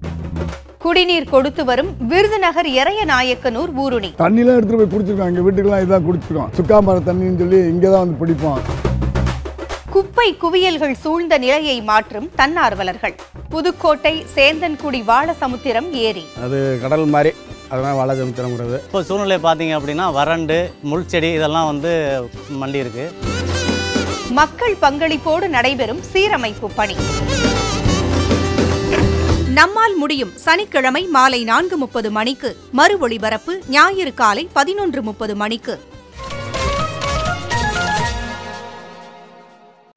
குடிநீர் கொடுத்து வரும் விருதுநகர் எறையநாயக்கனூர் ஊருணி தண்ணிலாம் எடுத்துகிட்டு போய் குடிச்சிருக்கோம் எங்கள் வீட்டுக்கெல்லாம் இதான் குடிச்சிருக்கோம் சுக்காமர தண்ணின்னு சொல்லி இங்கே தான் வந்து பிடிப்போம் குப்பை குவியல்கள் சூழ்ந்த நிலையை மாற்றும் தன்னார்வலர்கள் புதுக்கோட்டை சேந்தன்குடி வாழசமுத்திரம் ஏரி அது கடல் மாதிரி அதனால் வாழை சமுத்திரங்கிறது இப்போ சூழ்நிலை பார்த்தீங்க அப்படின்னா வறண்டு முள் செடி இதெல்லாம் வந்து மண்டி இருக்கு மக்கள் பங்களிப்போடு நடைபெறும் சீரமைப்பு பணி நம்மால் முடியும் சனிக்கிழமை மாலை நான்கு முப்பது மணிக்கு மறு ஒளிபரப்பு ஞாயிறு காலை பதினொன்று முப்பது மணிக்கு